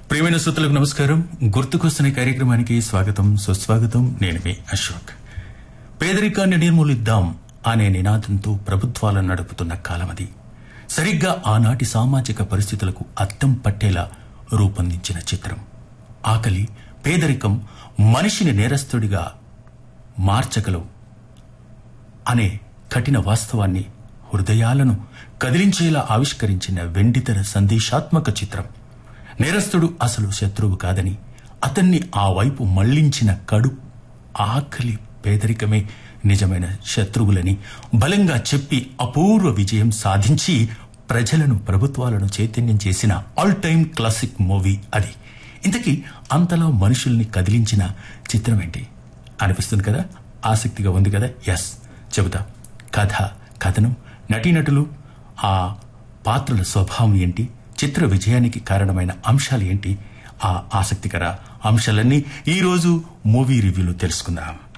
ప్రియమైన శ్రోతలకు నమస్కారం గుర్తుకొస్తున్న కార్యక్రమానికి స్వాగతం సుస్వాగతం నేను మీ అశోక్ పేదరికాన్ని నిర్మూలిద్దాం అనే నినాదంతో ప్రభుత్వాలను నడుపుతున్న కాలమది సరిగ్గా ఆనాటి సామాజిక పరిస్థితులకు అద్దం పట్టేలా రూపొందించిన చిత్రం ఆకలి పేదరికం మనిషిని నేరస్తుడిగా మార్చగలవు అనే కఠిన వాస్తవాన్ని హృదయాలను కదిలించేలా ఆవిష్కరించిన వెండితెర సందేశాత్మక చిత్రం నేరస్తుడు అసలు శత్రువు కాదని అతన్ని ఆ వైపు మళ్లించిన కడు ఆకలి పేదరికమే నిజమైన శత్రువులని బలంగా చెప్పి అపూర్వ విజయం సాధించి ప్రజలను ప్రభుత్వాలను చైతన్యం చేసిన ఆల్ టైమ్ క్లాసిక్ మూవీ అది ఇంతకీ అంతలో మనుషుల్ని కదిలించిన చిత్రం ఏంటి అనిపిస్తుంది కదా ఆసక్తిగా ఉంది కదా ఎస్ చెబుతా కథ కథనం నటీనటులు ఆ పాత్రల స్వభావం ఏంటి చిత్ర విజయానికి కారణమైన అంశాలు ఏంటి ఆ ఆసక్తికర అంశాలన్నీ ఈరోజు మూవీ రివ్యూలో తెలుసుకుందాం